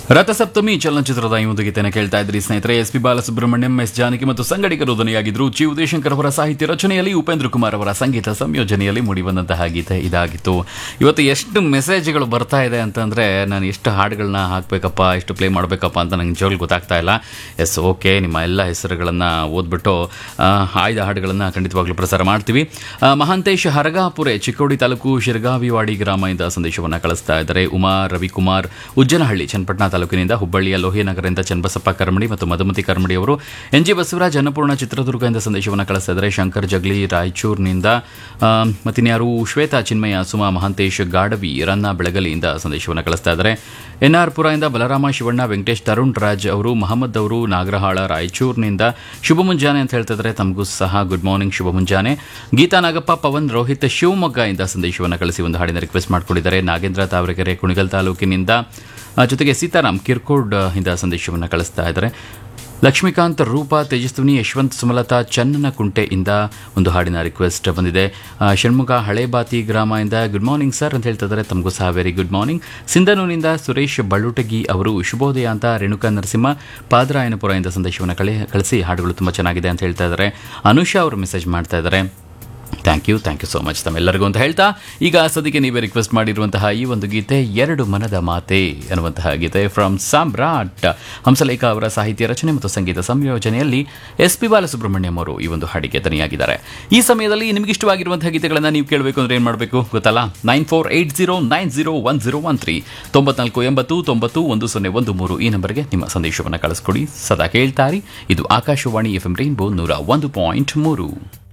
ರಥಸಪ್ತಮಿ ಚಲನಚಿತ್ರದ ಈ ಒಂದು ಗೀತೆಯನ್ನು ಕೇಳ್ತಾ ಇದ್ರಿ ಸ್ನೇಹಿತರೆ S P Balasubrahmanyam S Janaki ಮತ್ತು ಸಂಗಡಿಗರು ಧ್ವನಿಯಾಗಿದ್ರು ಜಿ ಉದಯಶಂಕರ್ ಅವರ ಸಾಹಿತ್ಯ ರಚನೆಯಲ್ಲಿ ಉಪೇಂದ್ರ ಕುಮಾರ್ ಅವರ ಸಂಗೀತ ಸಂಯೋಜನೆಯಲ್ಲಿ ಮೂಡಿಬಂದಂತಹ ಗೀತೆ ಇದಾಗಿತ್ತು ಇವತ್ತು ಎಷ್ಟು ಮೆಸೇಜ್ಗಳು ಬರ್ತಾ ಇದೆ ಅಂತಂದ್ರೆ ನಾನು ಎಷ್ಟು ಹಾಡುಗಳನ್ನ ಹಾಕಬೇಕಪ್ಪ ಎಷ್ಟು ಪ್ಲೇ ಮಾಡಬೇಕಪ್ಪ ಅಂತ ನಂಗೆ ನಿಜವಾಗ್ಲೂ ಗೊತ್ತಾಗ್ತಾ ಇಲ್ಲ ಎಸ್ ಓಕೆ ನಿಮ್ಮ ಎಲ್ಲ ಹೆಸರುಗಳನ್ನು ಓದ್ಬಿಟ್ಟು ಆ, ಆಯ್ದ ಹಾಡುಗಳನ್ನು ಖಂಡಿತವಾಗ್ಲೂ ಪ್ರಸಾರ ಮಾಡ್ತೀವಿ ಆ, ಮಹಾಂತೇಶ್ ಹರಗಾಪುರೆ ಚಿಕ್ಕೋಡಿ ತಾಲೂಕು ಶಿರಗಾವಿವಾಡಿ ಗ್ರಾಮದಿಂದ ಸಂದೇಶವನ್ನು ಕಳಿಸ್ತಾ ಇದ್ದಾರೆ ಉಮಾ ರವಿಕುಮಾರ್ ಉಜ್ಜನಹಳ್ಳಿ ಚನ್ನಪಟ್ಟಣ ತಾಲೂಕಿನಿಂದ ಹುಬ್ಬಳ್ಳಿಯ ಲೋಹಿನಗರದಿಂದ ಚನ್ನಬಸಪ್ಪ ಕರ್ಮಡಿ ಮತ್ತು ಮಧುಮತಿ ಕರ್ಮಡಿ ಅವರು ಎನ್ ಜಿ ಬಸವರಾಜ್ ಅನ್ನಪೂರ್ಣ ಚಿತ್ರದುರ್ಗದಿಂದ ಸಂದೇಶವನ್ನು ಕಳಿಸ್ತಾ ಇದ್ದಾರೆ ಶಂಕರ್ ಜಗ್ಲಿ ರಾಯಚೂರಿನಿಂದ ಆ, ಮತ್ತಿನ್ಯಾರು ಶ್ವೇತಾ ಚಿನ್ಮಯ ಸುಮಾ ಮಹಾಂತೇಶ್ ಗಾಡವಿ ರನ್ನ ಬೆಳಗಲಿಯಿಂದ ಸಂದೇಶವನ್ನು ಕಳಿಸ್ತಾ ಇದ್ದಾರೆ ಎನ್ ಆರ್ ಪುರದಿಂದ ಬಲರಾಮ ಶಿವಣ್ಣ ವೆಂಕಟೇಶ್ ತರುಣ್ ರಾಜ್ ಅವರು ಮಹಮ್ಮದ್ ಅವರು ನಾಗರಹಾಳ ರಾಯಚೂರಿನಿಂದ ಶುಭ ಮುಂಜಾನೆ ಅಂತ ಹೇಳ್ತಾ ಇದ್ದಾರೆ ತಮಗೂ ಸಹ ಗುಡ್ ಮಾರ್ನಿಂಗ್ ಶುಭ ಮುಂಜಾನೆ ಗೀತಾ ನಾಗಪ್ಪ ಪವನ್ ರೋಹಿತ್ ಶಿವಮೊಗ್ಗ ಇಂದ ಸಂದೇಶವನ್ನು ಕಳಿಸಿ ಒಂದು ಹಾಡಿನ ರಿಕ್ವೆಸ್ಟ್ ಮಾಡ್ಕೊಂಡಿದ್ದಾರೆ ನಾಗೇಂದ್ರ ತಾವರೆಕೆರೆ ಕುಣಿಗಲ್ ತಾಲೂಕಿನಿಂದ ಆ, ಜೊತೆಗೆ ಸೀತಾರಾಮ್ ಕಿರ್ಕೋಡ್ ಆ, ಇಂದ ಸಂದೇಶವನ್ನು ಕಳಿಸ್ತಾ ಇದ್ದಾರೆ ಲಕ್ಷ್ಮೀಕಾಂತ್ ರೂಪ ತೇಜಸ್ವಿನಿ ಯಶವಂತ್ ಸುಮಲತಾ ಚನ್ನನಕುಂಟೆಯಿಂದ ಒಂದು ಹಾಡಿನ ರಿಕ್ವೆಸ್ಟ್ ಬಂದಿದೆ ಆ, ಷಣ್ಮುಖ ಹಳೇಬಾತಿ ಗ್ರಾಮದಿಂದ ಗುಡ್ ಮಾರ್ನಿಂಗ್ ಸರ್ ಅಂತ ಹೇಳ್ತಾ ಇದ್ದಾರೆ ತಮಗೂ ಸಹ ವೆರಿ ಗುಡ್ ಮಾರ್ನಿಂಗ್ ಸಿಂಧನೂರಿನಿಂದ ಸುರೇಶ್ ಬಳುಟಗಿ ಅವರು ಶುಭೋದಯ ಅಂತ ರೇಣುಕಾ ನರಸಿಂಹ ಪಾದರಾಯನಪುರದಿಂದ ಸಂದೇಶವನ್ನು ಕಳಿ ಕಳಿಸಿ ಹಾಡುಗಳು ತುಂಬ ಚೆನ್ನಾಗಿದೆ ಅಂತ ಹೇಳ್ತಾ ಇದ್ದಾರೆ ಅನುಷಾ ಅವರು ಮೆಸೇಜ್ ಮಾಡ್ತಾ ಇದ್ದಾರೆ thank you thank you so much ತಮ್ಮೆಲ್ಲರಿಗೂ ಅಂತ ಹೇಳ್ತಾ ಈಗ ಸದ್ಯಕ್ಕೆ ನೀವೇ ರಿಕ್ವೆಸ್ಟ್ ಮಾಡಿರುವಂತಹ ಈ ಒಂದು ಗೀತೆ ಎರಡು ಮನದ ಮಾತೆ ಅನ್ನುವಂತಹ ಗೀತೆ ಫ್ರಮ್ ಸಾಮ್ರಾಟ್ ಹಂಸಲೇಖ ಅವರ ಸಾಹಿತ್ಯ ರಚನೆ ಮತ್ತು ಸಂಗೀತ ಸಂಯೋಜನೆಯಲ್ಲಿ ಎಸ್ ಪಿ ಬಾಲಸುಬ್ರಹ್ಮಣ್ಯಂ ಅವರು ಈ ಒಂದು ಹಾಡಿಗೆ ದನಿಯಾಗಿದ್ದಾರೆ ಈ ಸಮಯದಲ್ಲಿ ನಿಮಗೆ ಇಷ್ಟವಾಗಿರುವಂತಹ ಗೀತೆಗಳನ್ನು ನೀವು ಕೇಳಬೇಕು ಅಂದ್ರೆ ಏನು ಮಾಡಬೇಕು ಗೊತ್ತಲ್ಲ nine four eight zero nine zero one zero one three ತೊಂಬತ್ನಾಲ್ಕು ಎಂಬತ್ತು ತೊಂಬತ್ತು ಒಂದು ಸೊನ್ನೆ ಒಂದು ಮೂರು ಈ ನಂಬರ್ಗೆ ನಿಮ್ಮ ಸಂದೇಶವನ್ನು ಕಳಿಸ್ಕೊಡಿ ಸದಾ ಕೇಳ್ತಾರಿ ಇದು ಆಕಾಶವಾಣಿ ಎಫ್ ಎಂ ರೈನ್ಬೋ ನೂರ ಒಂದು ಪಾಯಿಂಟ್ ಮೂರು